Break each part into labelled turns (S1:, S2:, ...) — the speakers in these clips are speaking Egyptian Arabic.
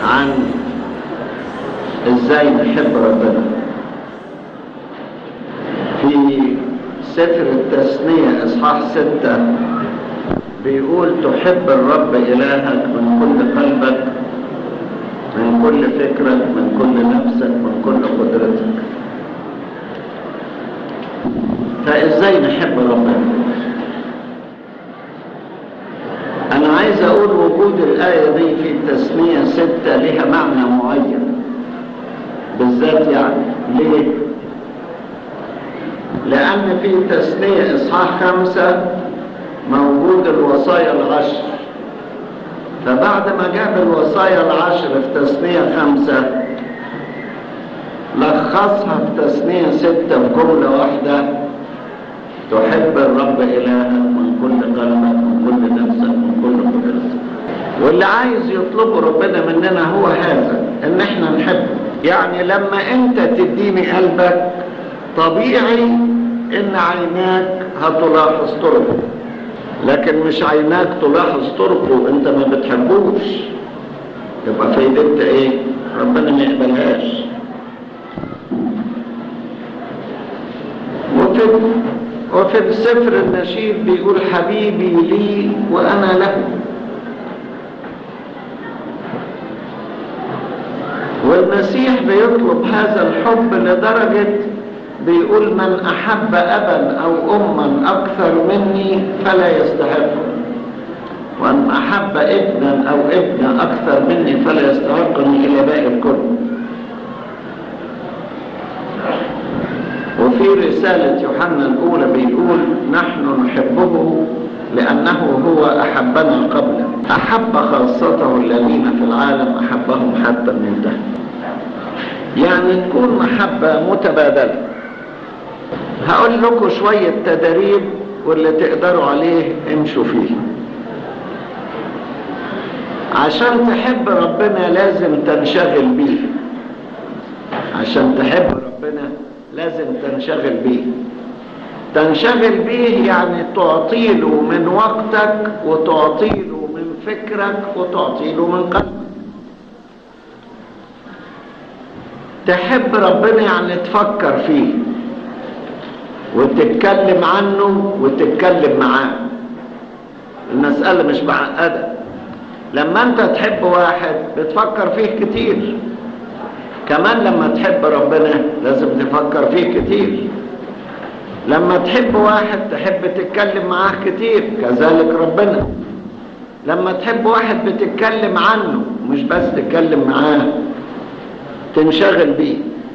S1: عن ازاي نحب ربنا في سفر التثنية اصحاح ستة بيقول تحب الرب الهك من كل قلبك من كل فكرك من كل نفسك من كل قدرتك فازاي نحب ربنا انا عايز اقول وجود الايه دي في التثنيه سته لها معنى معين بالذات يعني ليه لان في تثنيه اصحاح خمسه موجود الوصايا العشر فبعد ما جاب الوصايا العشر في تثنيه خمسه لخصها في تثنيه سته بجمله واحده تحب الرب إلهك من كل قلبك من كل نفسك من كل قدرتك واللي عايز يطلبه ربنا مننا هو هذا ان احنا نحبه يعني لما انت تديني قلبك طبيعي ان عيناك هتلاحظ طرقه لكن مش عيناك تلاحظ طرقه انت ما بتحبوش يبقى فايدتها ايه ربنا ما يقبلهاش وفي وفي السفر النشيد بيقول حبيبي لي وأنا له والمسيح بيطلب هذا الحب لدرجة بيقول من أحب أبا أو أما أكثر مني فلا يستحقه وأن أحب ابنا أو ابنة أكثر مني فلا يستحقني إلى باقي الكل وفي رسالة يوحنا الأولى بيقول نحن نحبه لأنه هو أحبنا قبلا أحب خاصته الذين في العالم أحبهم حتى المنتهى يعني تكون محبة متبادلة هقول لكم شوية تدريب واللي تقدروا عليه امشوا فيه عشان تحب ربنا لازم تنشغل بيه عشان تحب ربنا لازم تنشغل بيه تنشغل بيه يعني تعطيله من وقتك وتعطيله من فكرك وتعطيله من قلبك تحب ربنا يعني تفكر فيه وتتكلم عنه وتتكلم معاه المسألة مش معقدة لما انت تحب واحد بتفكر فيه كتير كمان لما تحب ربنا لازم تفكر فيه كتير لما تحب واحد تحب تتكلم معاه كتير كذلك ربنا لما تحب واحد بتتكلم عنه مش بس تتكلم معاه تنشغل بيه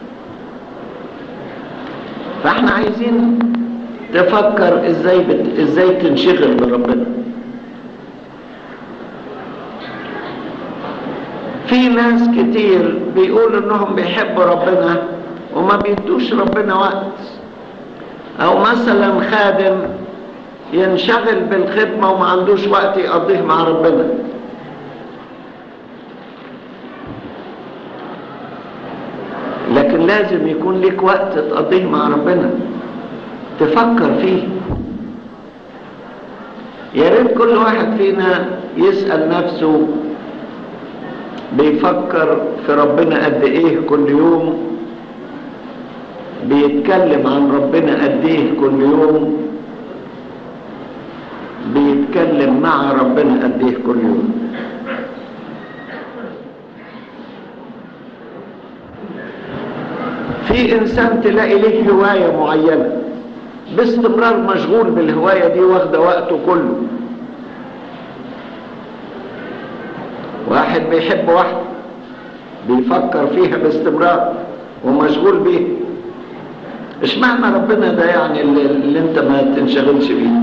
S1: فاحنا عايزين تفكر ازاي بت... ازاي تنشغل بربنا في ناس كتير بيقولوا انهم بيحبوا ربنا وما بيدوش ربنا وقت او مثلا خادم ينشغل بالخدمة وما عندوش وقت يقضيه مع ربنا لكن لازم يكون لك وقت تقضيه مع ربنا تفكر فيه يا ريت كل واحد فينا يسأل نفسه بيفكر في ربنا قد ايه كل يوم بيتكلم عن ربنا قد ايه كل يوم بيتكلم مع ربنا قد ايه كل يوم في انسان تلاقي له هواية معينة باستمرار مشغول بالهواية دي واخدة وقته كله واحد بيحب واحدة بيفكر فيها باستمرار ومشغول بيها ايش معنى ربنا ده يعني اللي, اللي انت ما تنشغلش بيه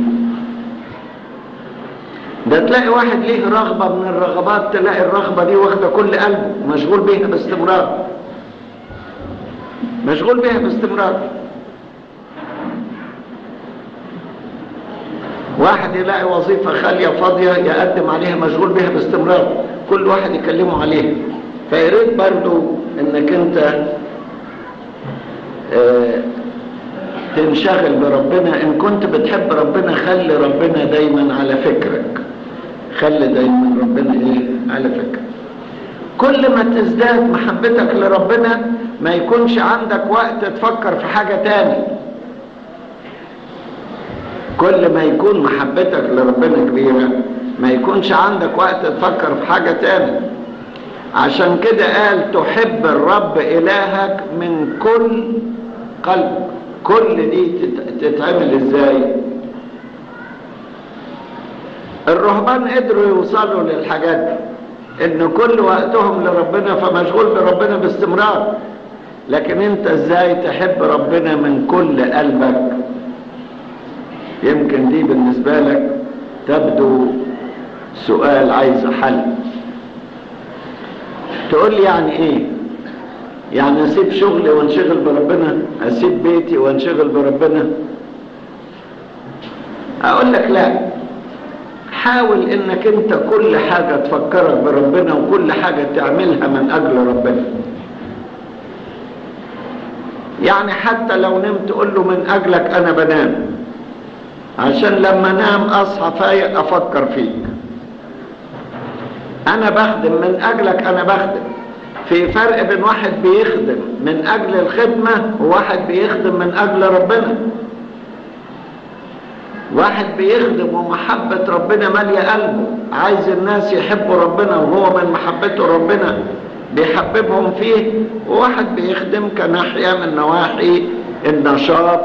S1: ده تلاقي واحد ليه رغبة من الرغبات تلاقي الرغبة دي واخدة كل قلبه مشغول بيها باستمرار مشغول بيها باستمرار واحد يلاقي وظيفة خالية فاضية يقدم عليها مشغول بيها باستمرار كل واحد يكلمه عليها فياريت برضو انك انت اه تنشغل بربنا ان كنت بتحب ربنا خلي ربنا دايما على فكرك خلي دايما ربنا ايه على فكرك كل ما تزداد محبتك لربنا ما يكونش عندك وقت تفكر في حاجة تاني كل ما يكون محبتك لربنا كبيرة ما يكونش عندك وقت تفكر في حاجة تاني عشان كده قال تحب الرب إلهك من كل قلب كل دي تتعمل ازاي الرهبان قدروا يوصلوا للحاجات دي ان كل وقتهم لربنا فمشغول بربنا باستمرار لكن انت ازاي تحب ربنا من كل قلبك يمكن دي بالنسبة لك تبدو سؤال عايز حل تقول لي يعني ايه يعني اسيب شغلي وانشغل بربنا اسيب بيتي وانشغل بربنا اقول لك لا حاول انك انت كل حاجة تفكرك بربنا وكل حاجة تعملها من اجل ربنا يعني حتى لو نمت تقول له من اجلك انا بنام عشان لما انام اصحى فايق افكر فيك انا بخدم من اجلك انا بخدم في فرق بين واحد بيخدم من اجل الخدمة وواحد بيخدم من اجل ربنا واحد بيخدم ومحبة ربنا مالية قلبه عايز الناس يحبوا ربنا وهو من محبته ربنا بيحببهم فيه وواحد بيخدم كناحية من نواحي النشاط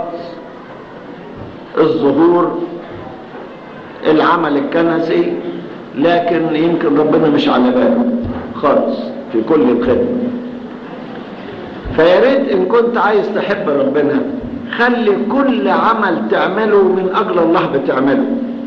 S1: الظهور العمل الكنسي لكن يمكن ربنا مش على باله خالص في كل الخدمة فيا ريت ان كنت عايز تحب ربنا خلي كل عمل تعمله من اجل الله بتعمله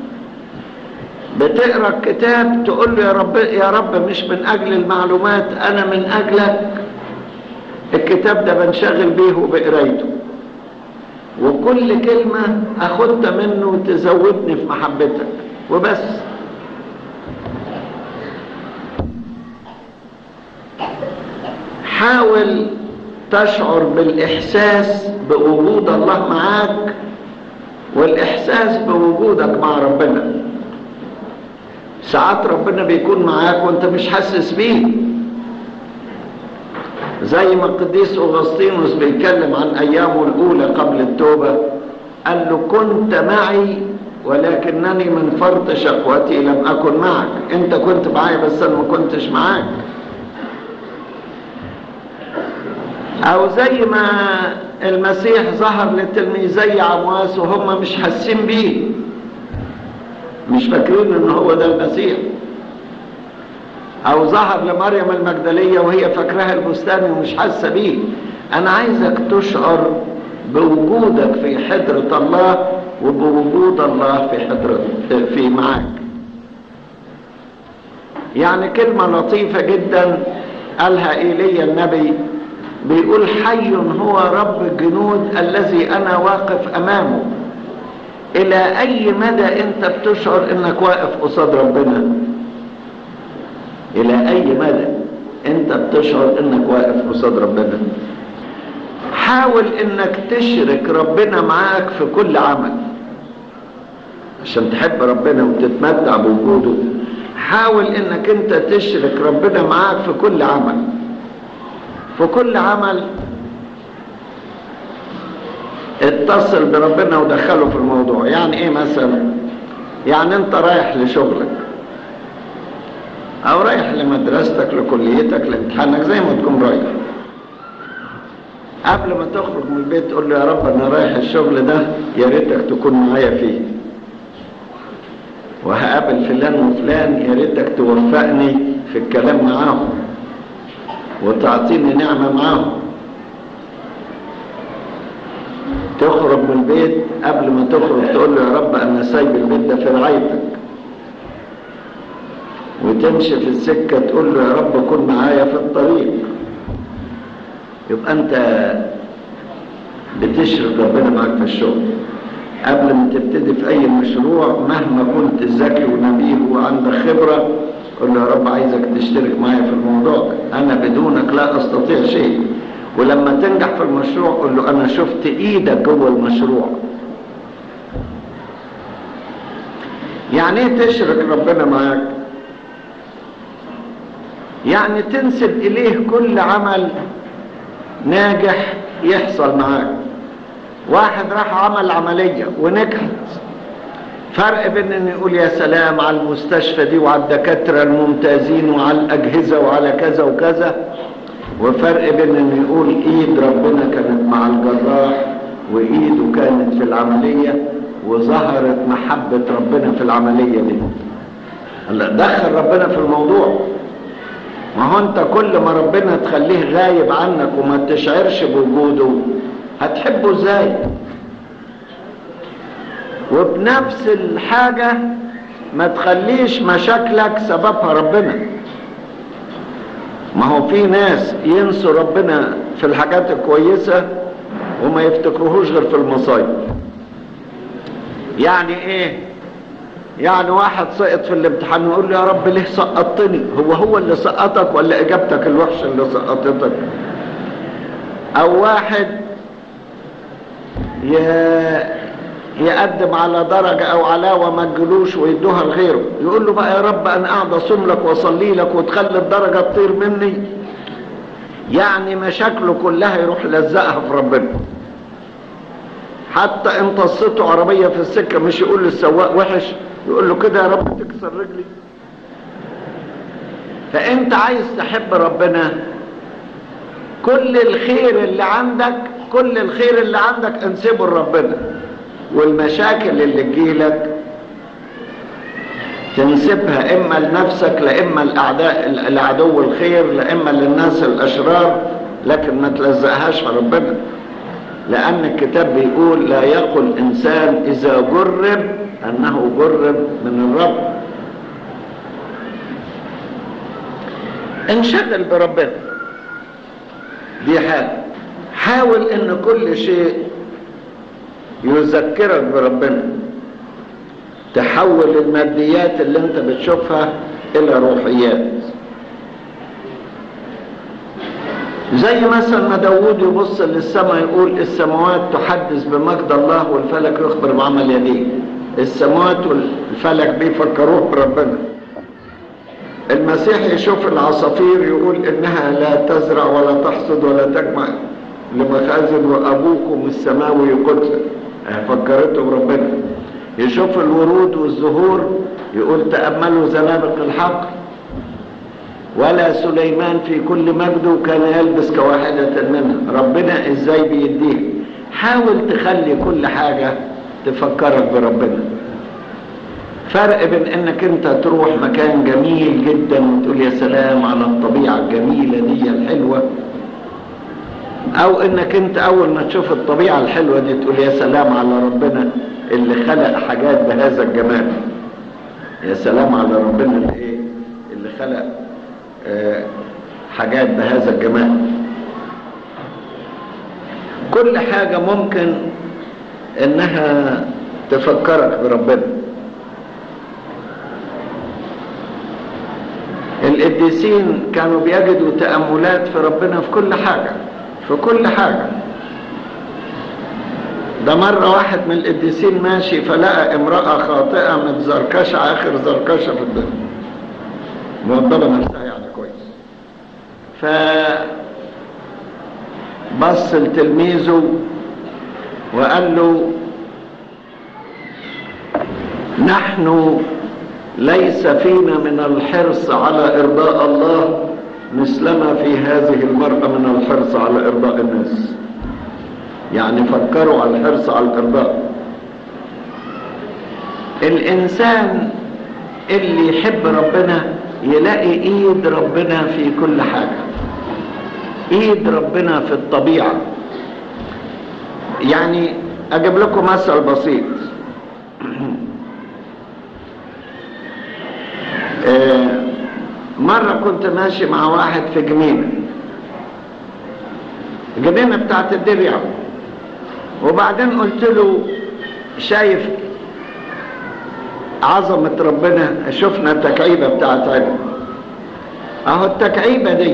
S1: بتقرا الكتاب تقول له يا رب يا رب مش من اجل المعلومات انا من اجلك الكتاب ده بنشغل بيه وبقرايته وكل كلمة اخدت منه تزودني في محبتك وبس حاول تشعر بالإحساس بوجود الله معاك والإحساس بوجودك مع ربنا ساعات ربنا بيكون معاك وانت مش حاسس بيه زي ما القديس أغسطينوس بيتكلم عن أيامه الأولى قبل التوبة قال له كنت معي ولكنني من فرط شقوتي لم أكن معك انت كنت معي بس أنا ما كنتش معاك او زي ما المسيح ظهر لتلميذي عمواس وهم مش حاسين بيه مش فاكرين ان هو ده المسيح او ظهر لمريم المجدلية وهي فاكراها البستان ومش حاسة بيه انا عايزك تشعر بوجودك في حضرة الله وبوجود الله في حضرة في معاك يعني كلمة لطيفة جدا قالها ايليا النبي بيقول حي هو رب الجنود الذي انا واقف امامه الى اي مدى انت بتشعر انك واقف قصاد ربنا الى اي مدى انت بتشعر انك واقف قصاد ربنا حاول انك تشرك ربنا معاك في كل عمل عشان تحب ربنا وتتمتع بوجوده حاول انك انت تشرك ربنا معاك في كل عمل في كل عمل اتصل بربنا ودخله في الموضوع يعني ايه مثلا يعني انت رايح لشغلك او رايح لمدرستك لكليتك لامتحانك زي ما تكون رايح قبل ما تخرج من البيت تقول له يا رب انا رايح الشغل ده يا ريتك تكون معايا فيه وهقابل فلان وفلان يا ريتك توفقني في الكلام معاهم وتعطيني نعمة معاهم تخرج من البيت قبل ما تخرج تقول له يا رب انا سايب البيت ده في رعايتك وتمشي في السكة تقول له يا رب كن معايا في الطريق يبقى انت بتشرك ربنا معاك في الشغل قبل ما تبتدي في اي مشروع مهما كنت ذكي ونبيه وعندك خبرة قل له يا رب عايزك تشترك معايا في الموضوع ده انا بدونك لا استطيع شيء ولما تنجح في المشروع قل له انا شفت ايدك جوه المشروع يعني ايه تشرك ربنا معاك يعني تنسب إليه كل عمل ناجح يحصل معاك واحد راح عمل عملية ونجحت فرق بين ان يقول يا سلام على المستشفى دي وعلى الدكاترة الممتازين وعلى الأجهزة وعلى كذا وكذا وفرق بين ان يقول ايد ربنا كانت مع الجراح وايده كانت في العملية وظهرت محبة ربنا في العملية دي هلا دخل ربنا في الموضوع ما هو انت كل ما ربنا تخليه غايب عنك وما تشعرش بوجوده هتحبه ازاي وبنفس الحاجة ما تخليش مشاكلك سببها ربنا ما هو في ناس ينسوا ربنا في الحاجات الكويسة وما يفتكروهوش غير في المصايب يعني ايه يعني واحد سقط في الامتحان ويقول له يا رب ليه سقطتني هو هو اللي سقطك ولا اجابتك الوحشه اللي سقطتك او واحد يقدم على درجة او علاوة ما تجلوش ويدوها لغيره يقول له بقى يا رب انا قاعد اصوم لك واصلي لك وتخلي الدرجة تطير مني يعني مشاكله كلها يروح لزقها في ربنا حتى ان تصته عربية في السكة مش يقول للسواق وحش يقول له كده يا رب تكسر رجلي فانت عايز تحب ربنا كل الخير اللي عندك كل الخير اللي عندك انسبه لربنا والمشاكل اللي تجيلك تنسبها اما لنفسك لاما الاعداء العدو الخير لاما للناس الاشرار لكن ما تلزقهاش على ربنا لان الكتاب بيقول لا يقل انسان اذا جرب انه جرب من الرب انشغل بربنا دي حاجه حاول ان كل شيء يذكرك بربنا تحول الماديات اللي انت بتشوفها الى روحيات زي مثلا ما داوود يبص للسماء يقول السماوات تحدث بمجد الله والفلك يخبر بعمل يديه السماوات والفلك بيفكروه بربنا المسيح يشوف العصافير يقول انها لا تزرع ولا تحصد ولا تجمع لمخازن وابوكم السماوي قتل فكرته بربنا يشوف الورود والزهور يقول تأملوا زنابق الحق ولا سليمان في كل مجده كان يلبس كواحدة منها ربنا ازاي بيديه حاول تخلي كل حاجة تفكرك بربنا فرق بين انك انت تروح مكان جميل جدا وتقول يا سلام على الطبيعة الجميلة دي الحلوة او انك انت اول ما تشوف الطبيعة الحلوة دي تقول يا سلام على ربنا اللي خلق حاجات بهذا الجمال يا سلام على ربنا اللي ايه اللي خلق آه حاجات بهذا الجمال كل حاجة ممكن انها تفكرك بربنا القديسين كانوا بيجدوا تأملات في ربنا في كل حاجة في كل حاجة ده مرة واحد من القديسين ماشي فلقى امرأة خاطئة متزركشة آخر زركشة في الدنيا موضبة نفسها يعني كويس ف بص لتلميذه وقال له نحن ليس فينا من الحرص على إرضاء الله مثلما في هذه المرأة من الحرص على إرضاء الناس يعني فكروا على الحرص على الإرضاء الإنسان اللي يحب ربنا يلاقي إيد ربنا في كل حاجة إيد ربنا في الطبيعة يعني أجيب لكم مثل بسيط مرة كنت ماشي مع واحد في جنينة الجنينة بتاعت الدريع وبعدين قلت له شايف عظمة ربنا شفنا التكعيبة بتاعت عين اهو التكعيبة دي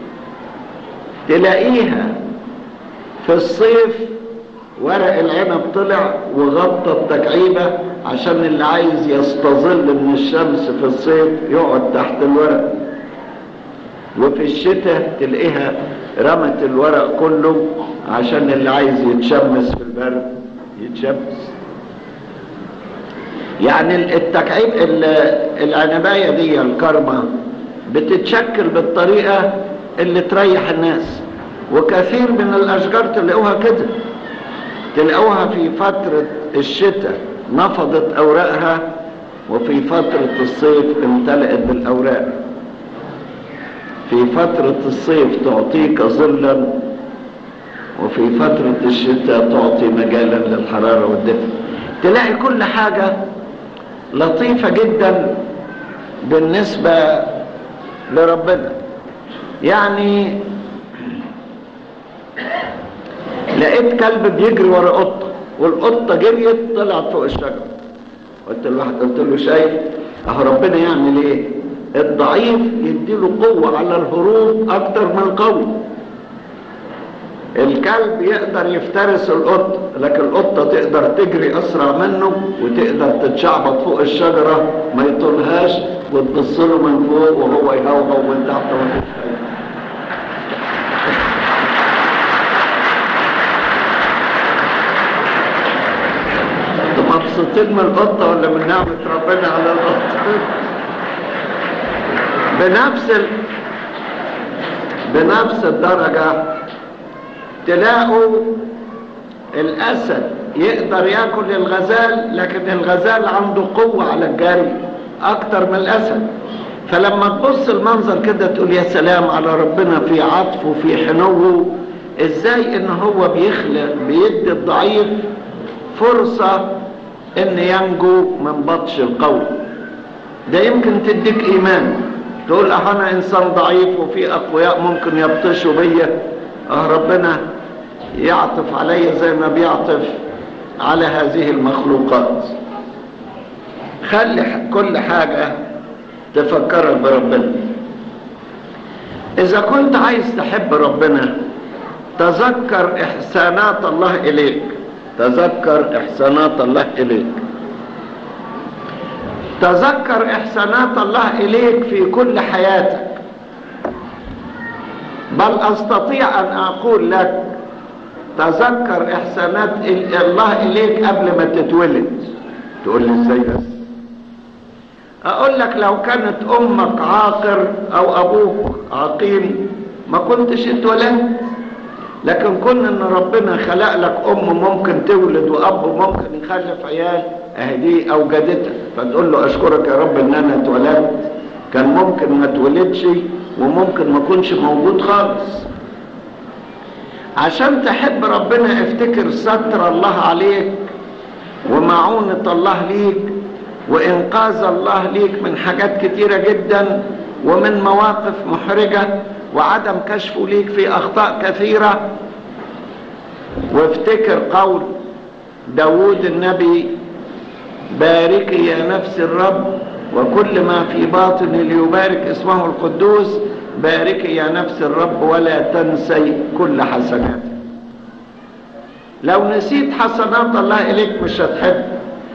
S1: تلاقيها في الصيف ورق العنب طلع وغطى التكعيبة عشان اللي عايز يستظل من الشمس في الصيف يقعد تحت الورق وفي الشتاء تلاقيها رمت الورق كله عشان اللي عايز يتشمس في البرد يتشمس يعني التكعيب العنباية دي الكرمة بتتشكل بالطريقة اللي تريح الناس وكثير من الأشجار تلاقوها كده تلاقوها في فترة الشتاء نفضت أوراقها وفي فترة الصيف امتلأت بالأوراق في فترة الصيف تعطيك ظلا وفي فترة الشتاء تعطي مجالا للحرارة والدفء تلاقي كل حاجة لطيفة جدا بالنسبة لربنا يعني لقيت كلب بيجري ورا قطة والقطة جريت طلعت فوق الشجرة قلت لواحد قلت له شايف اهو ربنا يعمل ايه الضعيف يديله قوة على الهروب اكتر من القوي الكلب يقدر يفترس القط لكن القطة تقدر تجري اسرع منه وتقدر تتشعبط فوق الشجرة ما يطولهاش وتبص له من فوق وهو يهوهو من تحت ومفيش مبسوطين من القطة ولا من نعمة ربنا على القطة بنفس ال... بنفس الدرجة تلاقوا الأسد يقدر ياكل الغزال لكن الغزال عنده قوة على الجري أكتر من الأسد فلما تبص المنظر كده تقول يا سلام على ربنا في عطفه في حنوه ازاي ان هو بيخلق بيدي الضعيف فرصة ان ينجو من بطش القوي ده يمكن تديك ايمان تقول اه انا انسان ضعيف وفي اقوياء ممكن يبطشوا بيا اه ربنا يعطف علي زي ما بيعطف على هذه المخلوقات خلي كل حاجة تفكرك بربنا اذا كنت عايز تحب ربنا تذكر احسانات الله اليك تذكر احسانات الله اليك تذكر احسانات الله اليك في كل حياتك بل استطيع ان اقول لك تذكر احسانات الله اليك قبل ما تتولد تقول لي ازاي بس اقول لك لو كانت امك عاقر او ابوك عقيم ما كنتش اتولدت لكن كون ان ربنا خلق لك ام ممكن تولد واب ممكن يخلف عيال اهي دي اوجدتك فتقول له اشكرك يا رب ان انا اتولدت كان ممكن ما اتولدش وممكن ما اكونش موجود خالص عشان تحب ربنا افتكر ستر الله عليك ومعونة الله ليك وإنقاذ الله ليك من حاجات كتيرة جدا ومن مواقف محرجة وعدم كشفه ليك في أخطاء كثيرة وافتكر قول داود النبي باركي يا نفس الرب وكل ما في باطن ليبارك اسمه القدوس باركي يا نفس الرب ولا تنسي كل حسناته لو نسيت حسنات الله إليك مش هتحب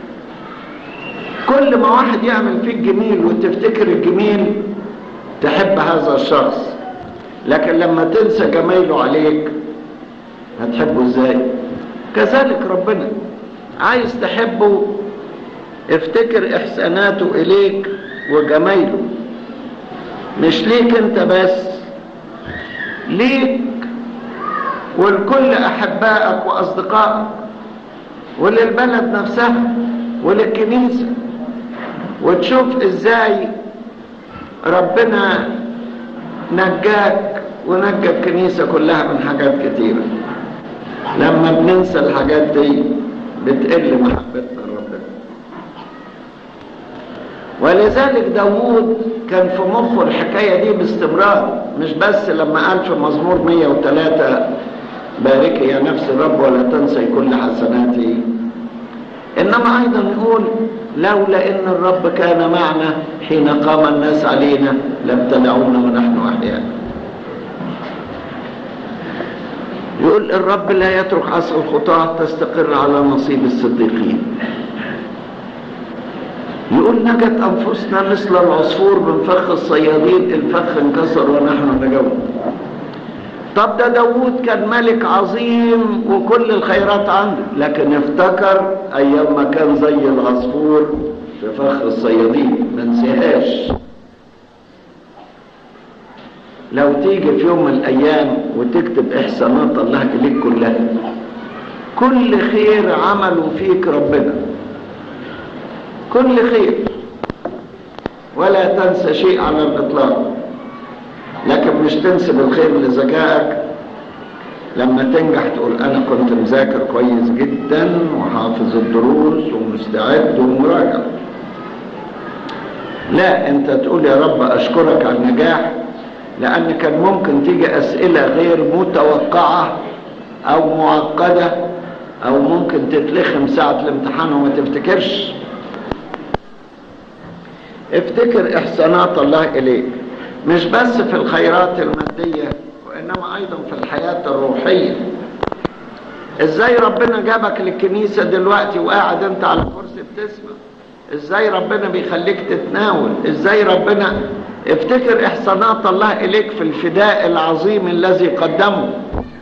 S1: كل ما واحد يعمل فيك جميل وتفتكر الجميل تحب هذا الشخص لكن لما تنسى جمايله عليك هتحبه ازاي كذلك ربنا عايز تحبه افتكر احساناته اليك وجمايله مش ليك انت بس ليك ولكل احبائك واصدقائك وللبلد نفسها وللكنيسه وتشوف ازاي ربنا نجاك ونجى الكنيسة كلها من حاجات كتيرة لما بننسى الحاجات دي بتقل محبتنا لربنا ولذلك داوود كان في مخه الحكاية دي باستمرار مش بس لما قال في مزمور 103 باركي يا نفس الرب ولا تنسي كل حسناتي انما ايضا يقول لولا ان الرب كان معنا حين قام الناس علينا لابتلعونا ونحن احياء يقول الرب لا يترك عصا الخطاة تستقر على نصيب الصديقين يقول نجت أنفسنا مثل العصفور من فخ الصيادين الفخ انكسر ونحن نجوم طب ده داوود كان ملك عظيم وكل الخيرات عنده لكن افتكر ايام ما كان زي العصفور في فخ الصيادين ما نسيهاش لو تيجي في يوم من الايام وتكتب احسانات الله اليك كلها كل خير عمله فيك ربنا كل خير ولا تنسى شيء على الاطلاق لكن مش تنسب الخير لذكائك لما تنجح تقول انا كنت مذاكر كويس جدا وحافظ الدروس ومستعد ومراجع لا انت تقول يا رب اشكرك على النجاح لان كان ممكن تيجي اسئلة غير متوقعة او معقدة او ممكن تتلخم ساعة الامتحان وما تفتكرش افتكر احسانات الله اليك مش بس في الخيرات المادية وإنما أيضا في الحياة الروحية إزاي ربنا جابك للكنيسة دلوقتي وقاعد أنت على كرسي بتسمع إزاي ربنا بيخليك تتناول إزاي ربنا افتكر إحسانات الله إليك في الفداء العظيم الذي قدمه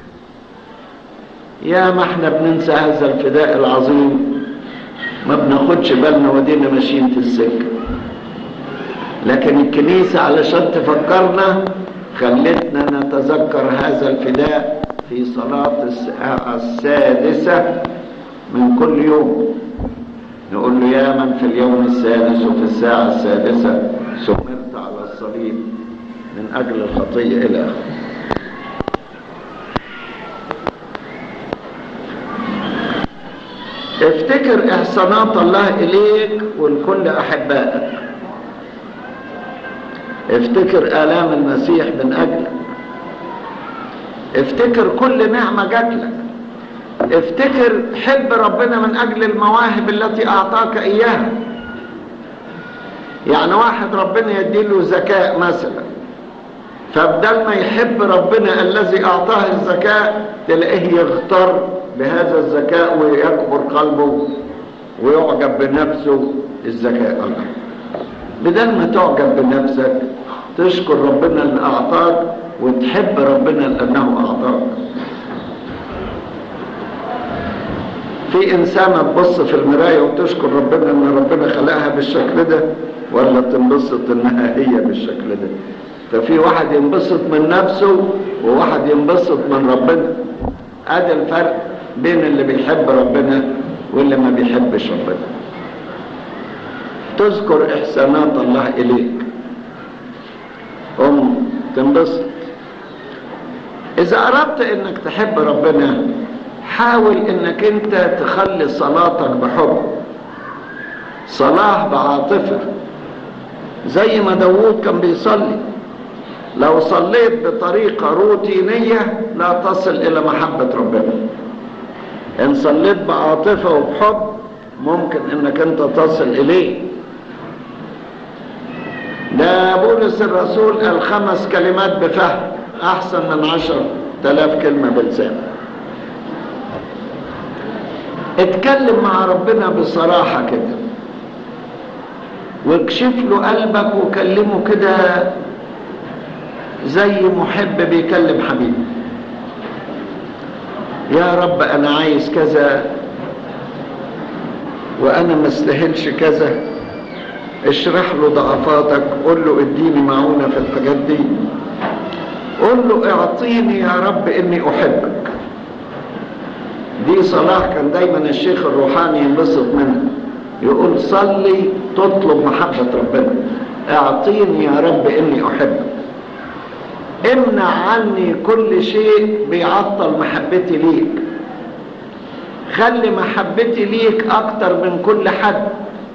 S1: يا ما احنا بننسى هذا الفداء العظيم ما بناخدش بالنا ودينا ماشيين في السكه لكن الكنيسة علشان تفكرنا خلتنا نتذكر هذا الفداء في صلاة الساعة السادسة من كل يوم نقول له يا من في اليوم السادس وفي الساعة السادسة سمرت على الصليب من أجل الخطية إلى آخره افتكر إحسانات الله إليك ولكل أحبائك افتكر آلام المسيح من أجلك افتكر كل نعمة جات لك افتكر حب ربنا من أجل المواهب التي أعطاك إياها يعني واحد ربنا يديله ذكاء مثلا فبدل ما يحب ربنا الذي أعطاه الذكاء تلاقيه يغتر بهذا الذكاء ويكبر قلبه ويعجب بنفسه الذكاء الله بدل ما تعجب بنفسك تشكر ربنا اللي أعطاك وتحب ربنا لأنه أعطاك في إنسانة تبص في المراية وتشكر ربنا إن ربنا خلقها بالشكل ده ولا تنبسط إنها هي بالشكل ده ففي واحد ينبسط من نفسه وواحد ينبسط من ربنا هذا الفرق بين اللي بيحب ربنا واللي ما بيحبش ربنا تذكر إحسانات الله إليك قم تنبسط إذا أردت إنك تحب ربنا حاول إنك أنت تخلي صلاتك بحب صلاة بعاطفة زي ما داوود كان بيصلي لو صليت بطريقة روتينية لا تصل إلى محبة ربنا إن صليت بعاطفة وبحب ممكن إنك أنت تصل إليه ده بولس الرسول الخمس كلمات بفهم احسن من عشر تلاف كلمة بلسان اتكلم مع ربنا بصراحة كده واكشف له قلبك وكلمه كده زي محب بيكلم حبيبه يا رب انا عايز كذا وانا ما استاهلش كذا اشرح له ضعفاتك قول له اديني معونة في الحاجات دي قول له اعطيني يا رب اني احبك دي صلاح كان دايما الشيخ الروحاني ينبسط منها يقول صلي تطلب محبة ربنا اعطيني يا رب اني احبك امنع عني كل شيء بيعطل محبتي ليك خلي محبتي ليك اكتر من كل حد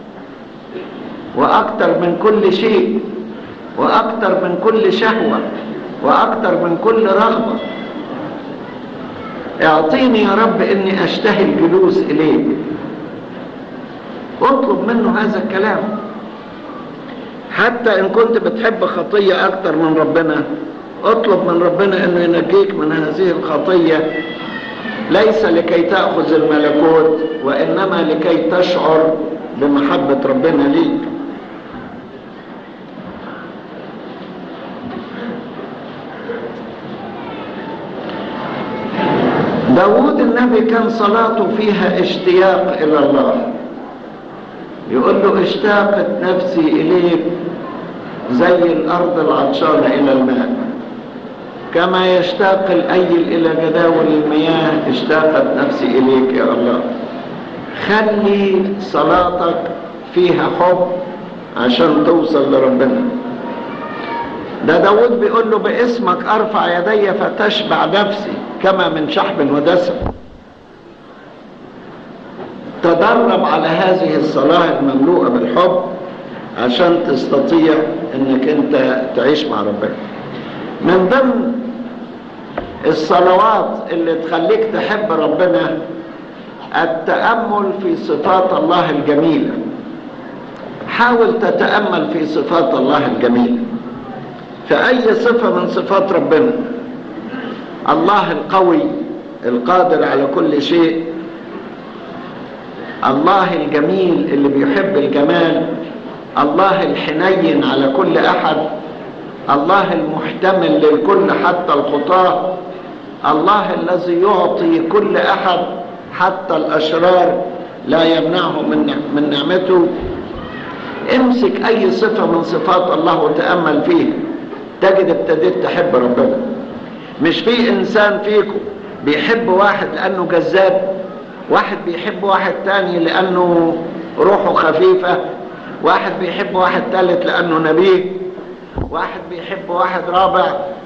S1: واكتر من كل شيء واكتر من كل شهوة واكتر من كل رغبة اعطيني يا رب اني اشتهي الجلوس اليك اطلب منه هذا الكلام حتى ان كنت بتحب خطية اكتر من ربنا اطلب من ربنا انه ينجيك من هذه الخطية ليس لكي تأخذ الملكوت وانما لكي تشعر بمحبة ربنا ليك داود النبي كان صلاته فيها اشتياق إلى الله يقول له اشتاقت نفسي إليك زي الأرض العطشانة إلى الماء كما يشتاق الأيل إلى جداول المياه اشتاقت نفسي إليك يا الله خلي صلاتك فيها حب عشان توصل لربنا ده داود بيقول له باسمك ارفع يدي فتشبع نفسي كما من شحم ودسم تدرب على هذه الصلاة المملوءة بالحب عشان تستطيع انك انت تعيش مع ربنا من ضمن الصلوات اللي تخليك تحب ربنا التأمل في صفات الله الجميلة حاول تتأمل في صفات الله الجميلة في أي صفة من صفات ربنا الله القوي القادر على كل شيء الله الجميل اللي بيحب الجمال الله الحنين على كل أحد الله المحتمل للكل حتى الخطاة الله الذي يعطي كل أحد حتى الأشرار لا يمنعه من من نعمته امسك أي صفة من صفات الله وتأمل فيها تجد ابتديت تحب ربنا مش في إنسان فيكم بيحب واحد لأنه جذاب واحد بيحب واحد تاني لأنه روحه خفيفة واحد بيحب واحد تالت لأنه نبيه واحد بيحب واحد رابع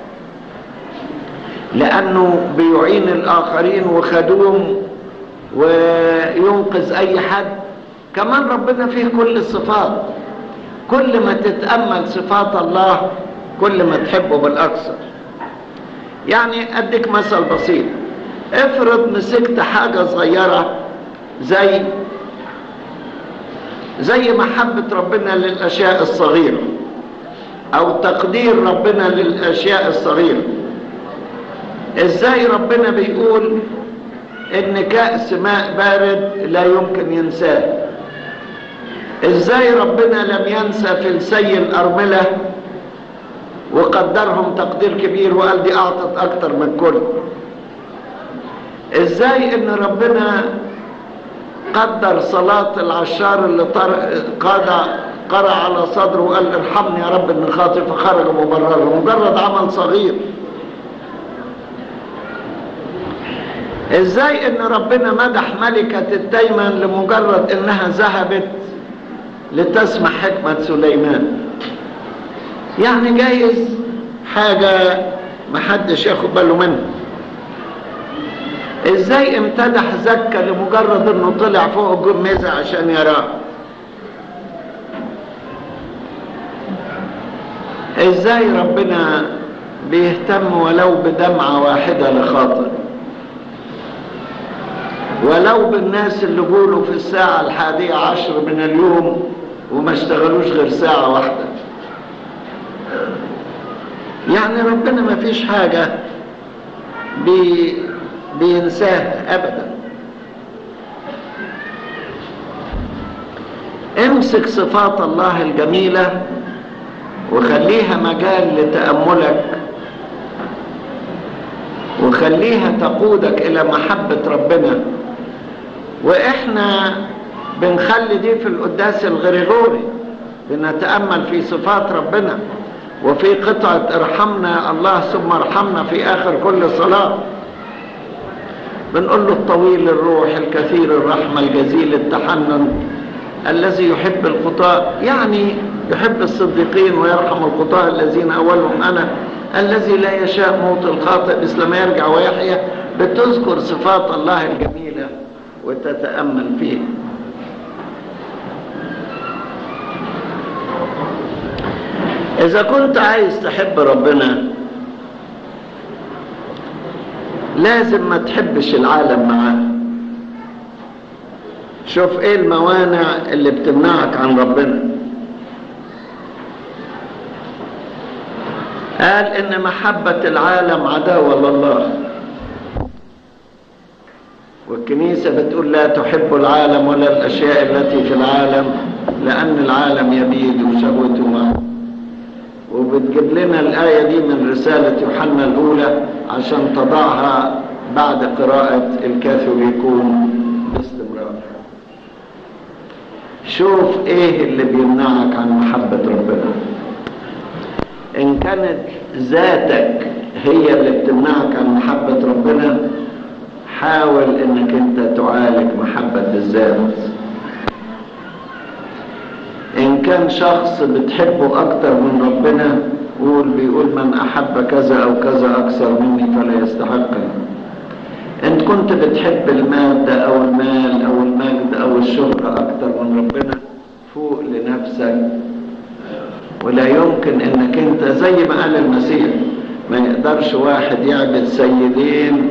S1: لأنه بيعين الآخرين وخدوم وينقذ أي حد كمان ربنا فيه كل الصفات كل ما تتأمل صفات الله كل ما تحبه بالأكثر يعني أديك مثل بسيط افرض مسكت حاجة صغيرة زي زي محبة ربنا للأشياء الصغيرة أو تقدير ربنا للأشياء الصغيرة إزاي ربنا بيقول إن كأس ماء بارد لا يمكن ينساه إزاي ربنا لم ينسى فلسي الأرملة وقدرهم تقدير كبير وقال دي أعطت أكتر من كل إزاي إن ربنا قدر صلاة العشار اللي قاد قرأ على صدره وقال ارحمني يا رب إن خاطئ فخرج مبررا مجرد عمل صغير ازاي ان ربنا مدح ملكة التيمن لمجرد انها ذهبت لتسمع حكمة سليمان يعني جايز حاجة محدش ياخد باله منها ازاي امتدح زكا لمجرد انه طلع فوق الجميزة عشان يراه ازاي ربنا بيهتم ولو بدمعة واحدة لخاطر ولو بالناس اللي قولوا في الساعة الحادية عشر من اليوم وما اشتغلوش غير ساعة واحدة يعني ربنا ما فيش حاجة بي بينساها أبدا امسك صفات الله الجميلة وخليها مجال لتأملك وخليها تقودك إلى محبة ربنا وإحنا بنخلي دي في القداس الغريغوري بنتأمل في صفات ربنا وفي قطعة ارحمنا الله ثم ارحمنا في آخر كل صلاة بنقول له الطويل الروح الكثير الرحمة الجزيل التحنن الذي يحب الخطاء يعني يحب الصديقين ويرحم الخطاء الذين أولهم أنا الذي لا يشاء موت الخاطئ مثل ما يرجع ويحيا بتذكر صفات الله الجميلة وتتأمل فيها إذا كنت عايز تحب ربنا لازم ما تحبش العالم معاه شوف ايه الموانع اللي بتمنعك عن ربنا قال ان محبة العالم عداوة لله والكنيسة بتقول لا تحب العالم ولا الأشياء التي في العالم لأن العالم يبيد وشهوته معه وبتجيب لنا الآية دي من رسالة يوحنا الأولى عشان تضعها بعد قراءة الكاثوليكون باستمرار شوف ايه اللي بيمنعك عن محبة ربنا ان كانت ذاتك هي اللي بتمنعك عن محبة ربنا حاول انك انت تعالج محبة الذات ان كان شخص بتحبه اكتر من ربنا قول بيقول من احب كذا او كذا اكثر مني فلا يستحقني ان كنت بتحب المادة او المال او المجد او الشهرة اكتر من ربنا فوق لنفسك ولا يمكن انك انت زي ما قال المسيح ما يقدرش واحد يعبد سيدين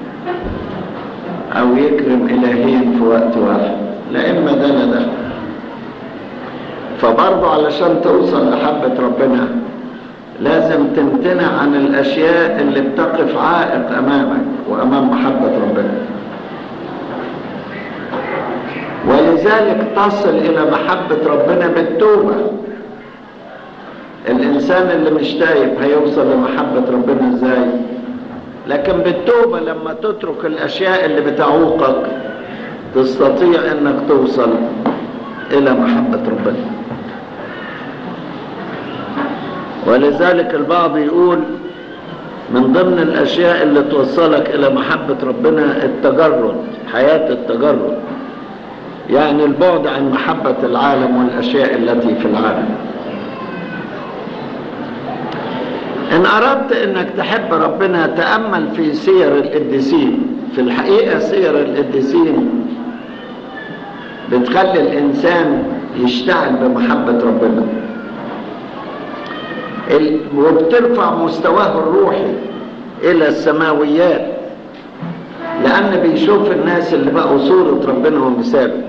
S1: او يكرم الهين في وقت واحد لا اما ده لا ده فبرضه علشان توصل لحبة ربنا لازم تمتنع عن الاشياء اللي بتقف عائق امامك وامام محبة ربنا ولذلك تصل الى محبة ربنا بالتوبة الانسان اللي مش تايب هيوصل لمحبة ربنا ازاي لكن بالتوبة لما تترك الاشياء اللي بتعوقك تستطيع انك توصل الى محبة ربنا ولذلك البعض يقول من ضمن الاشياء اللي توصلك الى محبة ربنا التجرد حياة التجرد يعني البعد عن محبة العالم والاشياء التي في العالم ان اردت انك تحب ربنا تأمل في سير القديسين في الحقيقة سير القديسين بتخلي الانسان يشتعل بمحبة ربنا وبترفع مستواه الروحي الى السماويات لان بيشوف الناس اللي بقوا صورة ربنا ومثاله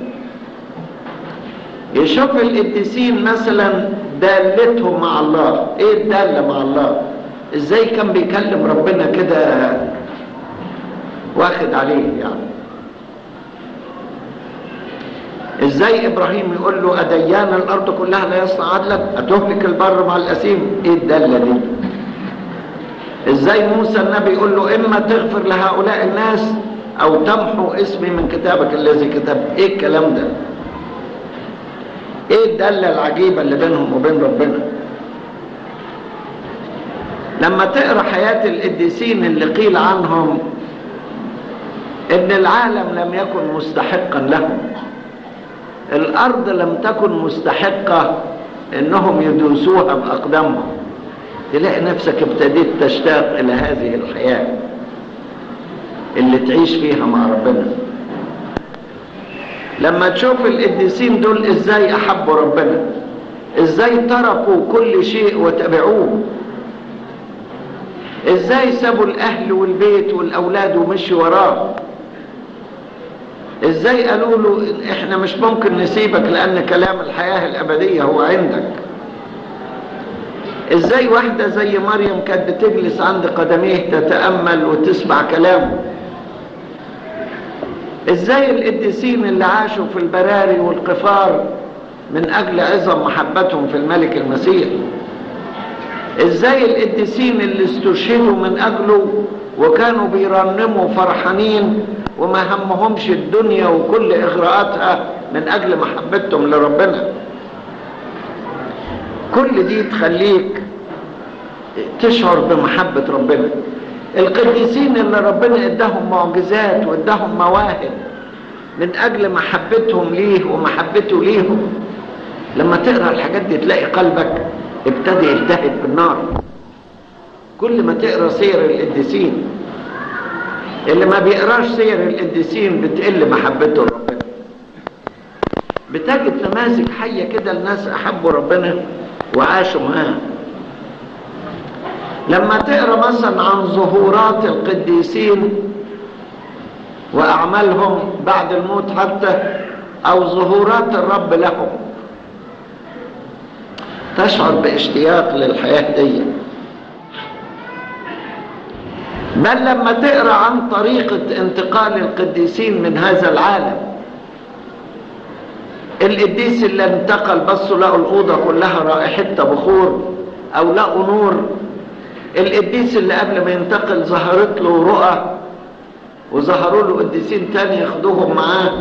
S1: يشوف القديسين مثلا دالتهم مع الله ايه الدالة مع الله ازاي كان بيكلم ربنا كده واخد عليه يعني ازاي ابراهيم يقول له اديان الارض كلها لا يصنع عدلك اتهلك البر مع الاسيم ايه الداله دي ازاي موسى النبي يقول له اما تغفر لهؤلاء الناس او تمحو اسمي من كتابك الذي كتبت ايه الكلام ده ايه الداله العجيبه اللي بينهم وبين ربنا لما تقرا حياه القديسين اللي قيل عنهم ان العالم لم يكن مستحقا لهم الارض لم تكن مستحقة انهم يدوسوها باقدامهم تلاقي نفسك ابتديت تشتاق الى هذه الحياة اللي تعيش فيها مع ربنا لما تشوف القديسين دول ازاي احبوا ربنا ازاي تركوا كل شيء وتبعوه ازاي سابوا الاهل والبيت والاولاد ومشوا وراه ازاي قالوا له احنا مش ممكن نسيبك لان كلام الحياة الابدية هو عندك ازاي واحدة زي مريم كانت بتجلس عند قدميه تتأمل وتسمع كلامه ازاي القديسين اللي عاشوا في البراري والقفار من اجل عظم محبتهم في الملك المسيح ازاي القديسين اللي استشهدوا من اجله وكانوا بيرنموا فرحانين وما همهمش الدنيا وكل اغراءاتها من اجل محبتهم لربنا كل دي تخليك تشعر بمحبة ربنا القديسين اللي ربنا اداهم معجزات واداهم مواهب من اجل محبتهم ليه ومحبته ليهم لما تقرا الحاجات دي تلاقي قلبك ابتدى يلتهب بالنار كل ما تقرا سير القديسين اللي ما بيقراش سير القديسين بتقل محبته لربنا بتجد نماذج حية كده الناس أحبوا ربنا وعاشوا معاه لما تقرا مثلا عن ظهورات القديسين وأعمالهم بعد الموت حتى أو ظهورات الرب لهم تشعر باشتياق للحياة دي بل لما تقرا عن طريقه انتقال القديسين من هذا العالم القديس اللي انتقل بصوا لقوا الاوضه كلها رائحتها بخور او لقوا نور القديس اللي قبل ما ينتقل ظهرت له رؤى وظهروا له قديسين تاني ياخدوهم معاه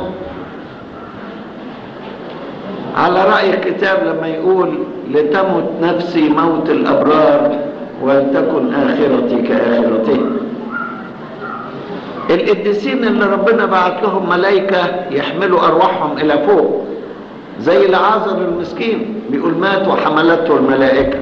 S1: على رأي الكتاب لما يقول لتمت نفسي موت الأبرار ولتكن آخرتي كآخرتي القديسين اللي ربنا بعت لهم ملائكة يحملوا أرواحهم إلى فوق زي العازر المسكين بيقول مات وحملته الملائكة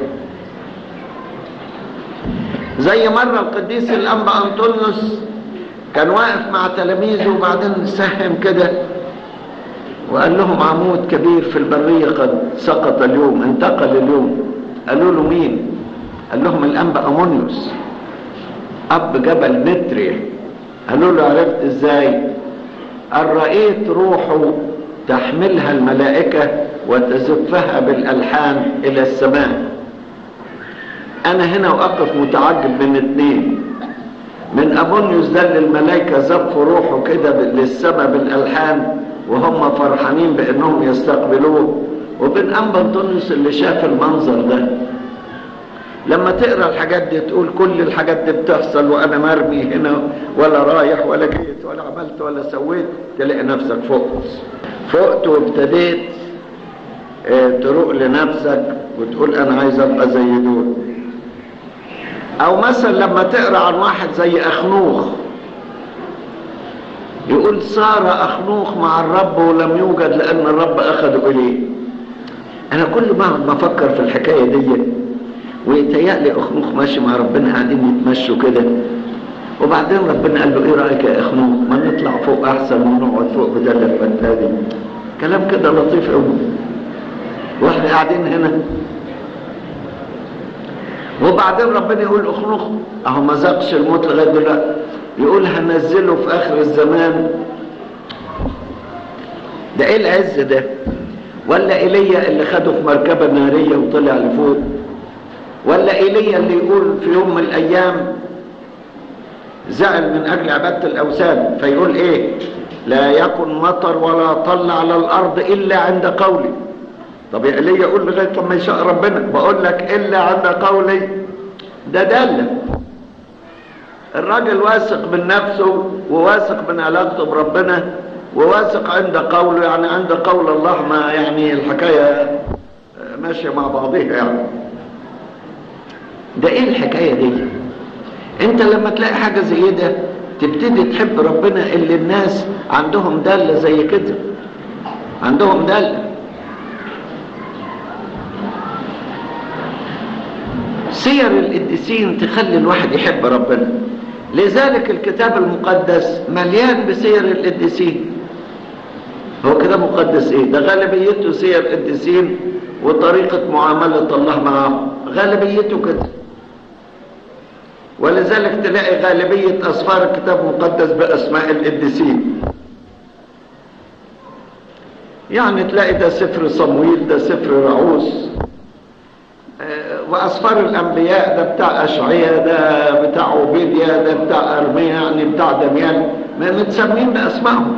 S1: زي مرة القديس الأنبا أنطونيوس كان واقف مع تلاميذه وبعدين سهم كده وقال لهم عمود كبير في البرية قد سقط اليوم انتقل اليوم قالوا له مين قال لهم الأنبا أمونيوس أب جبل متريا قالوا له عرفت ازاي قال رأيت روحه تحملها الملائكة وتزفها بالألحان إلى السماء أنا هنا وأقف متعجب من اتنين من أبونيوس ده اللي الملائكة زفوا روحه كده للسماء بالألحان وهم فرحانين بأنهم يستقبلوه وبين أنبا أنطونيوس اللي شاف المنظر ده لما تقرا الحاجات دي تقول كل الحاجات دي بتحصل وانا مرمي هنا ولا رايح ولا جيت ولا عملت ولا سويت تلاقي نفسك فقت فقت وابتديت اه تروق لنفسك وتقول انا عايز ابقى زي دول او مثلا لما تقرا عن واحد زي اخنوخ يقول صار اخنوخ مع الرب ولم يوجد لان الرب اخذه اليه انا كل ما ما افكر في الحكايه دي ويتهيألي اخنوخ ماشي مع ربنا قاعدين يتمشوا كده وبعدين ربنا قال له ايه رايك يا اخنوخ ما نطلع فوق احسن ونقعد فوق بدل الفتاه دي كلام كده لطيف قوي واحنا قاعدين هنا وبعدين ربنا يقول اخنوخ اهو ما ذاقش الموت لغايه دلوقتي يقول هنزله في اخر الزمان ده ايه العز ده ولا ايليا اللي خده في مركبه ناريه وطلع لفوق ولا ايليا اللي يقول في يوم من الايام زعل من اجل عباده الاوثان فيقول ايه لا يكن مطر ولا طل على الارض الا عند قولي طب يا ايليا يقول لغايه لما يشاء ربنا بقول لك الا عند قولي ده داله الراجل واثق من نفسه وواثق من علاقته بربنا وواثق عند قوله يعني عند قول الله ما يعني الحكايه ماشيه مع بعضها يعني ده ايه الحكايه دي انت لما تلاقي حاجه زي ده تبتدي تحب ربنا اللي الناس عندهم داله زي كده عندهم داله سير القديسين تخلي الواحد يحب ربنا لذلك الكتاب المقدس مليان بسير القديسين هو كده مقدس ايه ده غالبيته سير قديسين وطريقة معاملة الله معهم غالبيته كده ولذلك تلاقي غالبية أسفار الكتاب المقدس بأسماء القديسين يعني تلاقي ده سفر صمويل ده سفر رعوس وأسفار الأنبياء ده بتاع أشعية ده بتاع عبيديا ده بتاع أرميا يعني بتاع دميان متسمين بأسمائهم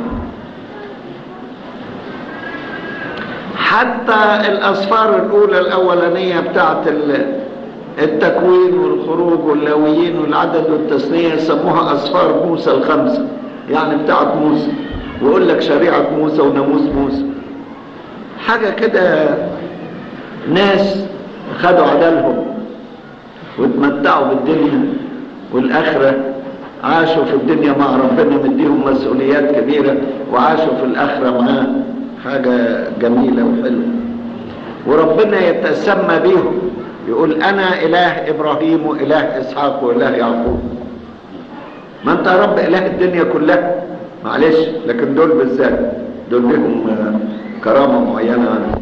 S1: حتى الأسفار الأولى الأولانية بتاعت التكوين والخروج واللاويين والعدد والتثنية سموها أسفار موسى الخمسة يعني بتاعت موسى ويقول لك شريعة موسى وناموس موسى حاجة كده ناس خدوا عدالهم واتمتعوا بالدنيا والآخرة عاشوا في الدنيا مع ربنا مديهم مسؤوليات كبيرة وعاشوا في الآخرة معاه حاجة جميلة وحلوة وربنا يتسمى بيهم يقول أنا إله إبراهيم وإله إسحاق وإله يعقوب ما أنت يا رب إله الدنيا كلها معلش لكن دول بالذات دول لهم كرامة معينة عنه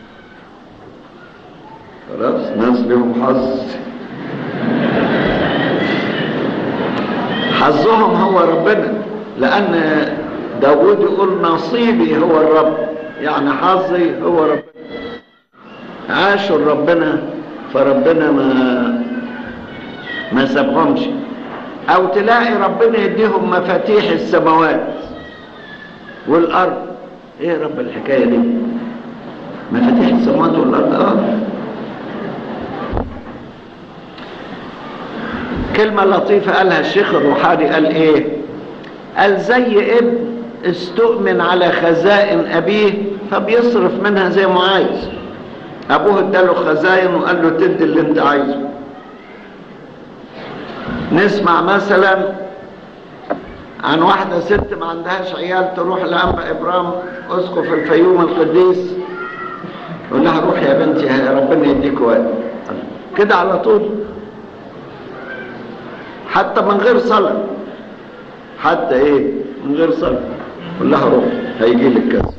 S1: خلاص ناس لهم حظ حظهم هو ربنا لأن داود يقول نصيبي هو الرب يعني حظي هو ربنا عاشوا ربنا فربنا ما ما سابهمش او تلاقي ربنا يديهم مفاتيح السماوات والارض ايه يا رب الحكايه دي مفاتيح السماوات والارض اه كلمة لطيفة قالها الشيخ الروحاني قال ايه قال زي ابن استؤمن على خزائن ابيه فبيصرف منها زي ما عايز ابوه اداله خزائن وقال له تدي اللي انت عايزه نسمع مثلا عن واحدة ست ما عندهاش عيال تروح لأنبا إبرام أسقف الفيوم القديس يقول لها روح يا بنتي ربنا يديك وقت كده على طول حتى من غير صلاة حتى ايه من غير صلاة قول لها روح هيجي لك كذا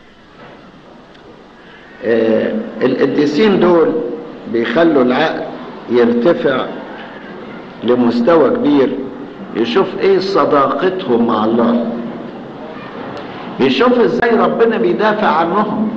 S1: آه القديسين دول بيخلوا العقل يرتفع لمستوى كبير يشوف ايه صداقتهم مع الله يشوف ازاي ربنا بيدافع عنهم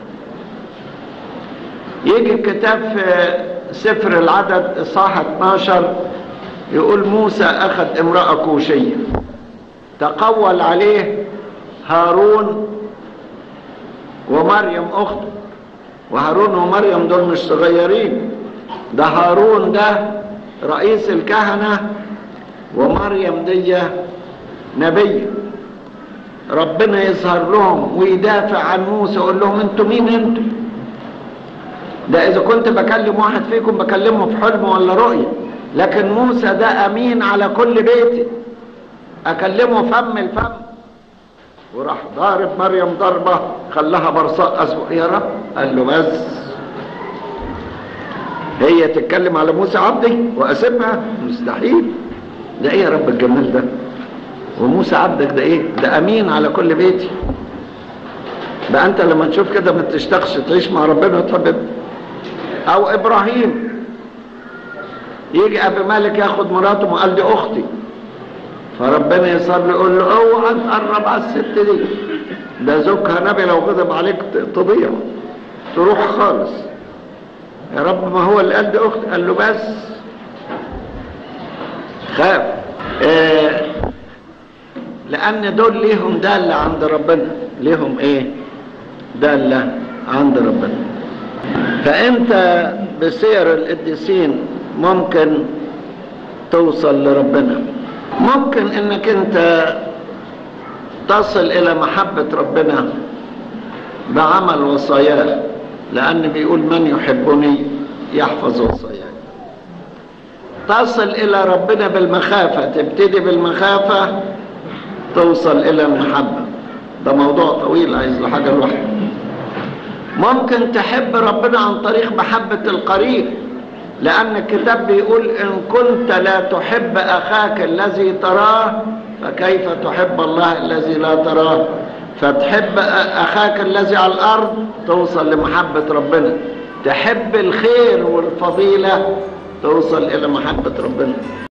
S1: يجي الكتاب في سفر العدد اصحاح 12 يقول موسى اخذ امرأة كوشية تقول عليه هارون ومريم اخته وهارون ومريم دول مش صغيرين ده هارون ده رئيس الكهنة ومريم دي نبية ربنا يظهر لهم ويدافع عن موسى يقول لهم انتوا مين انتوا ده اذا كنت بكلم واحد فيكم بكلمه في حلم ولا رؤية لكن موسى ده امين على كل بيتي اكلمه فم الفم وراح ضارب مريم ضربة خلاها برصاء اسود يا رب قال له بس هي تتكلم على موسى عبدي واسيبها مستحيل ده ايه يا رب الجمال ده وموسى عبدك ده ايه ده امين على كل بيتي ده انت لما تشوف كده ما تشتاقش تعيش مع ربنا وتحب او ابراهيم يجي ابي مالك ياخد مراته وقال دي اختي فربنا يصر يقول له اوعى تقرب على الست دي ده زوجها نبي لو غضب عليك تضيع تروح خالص يا رب ما هو اللي قال دي اختي قال له بس خاف آه لان دول ليهم دالة عند ربنا ليهم ايه دالة عند ربنا فانت بسير القديسين ممكن توصل لربنا ممكن انك انت تصل الى محبة ربنا بعمل وصاياه لان بيقول من يحبني يحفظ وصاياي تصل الى ربنا بالمخافة تبتدي بالمخافة توصل الى المحبة ده موضوع طويل عايز له حاجة لوحده ممكن تحب ربنا عن طريق محبة القريب لأن الكتاب بيقول إن كنت لا تحب أخاك الذي تراه فكيف تحب الله الذي لا تراه فتحب أخاك الذي على الأرض توصل لمحبة ربنا تحب الخير والفضيلة توصل إلى محبة ربنا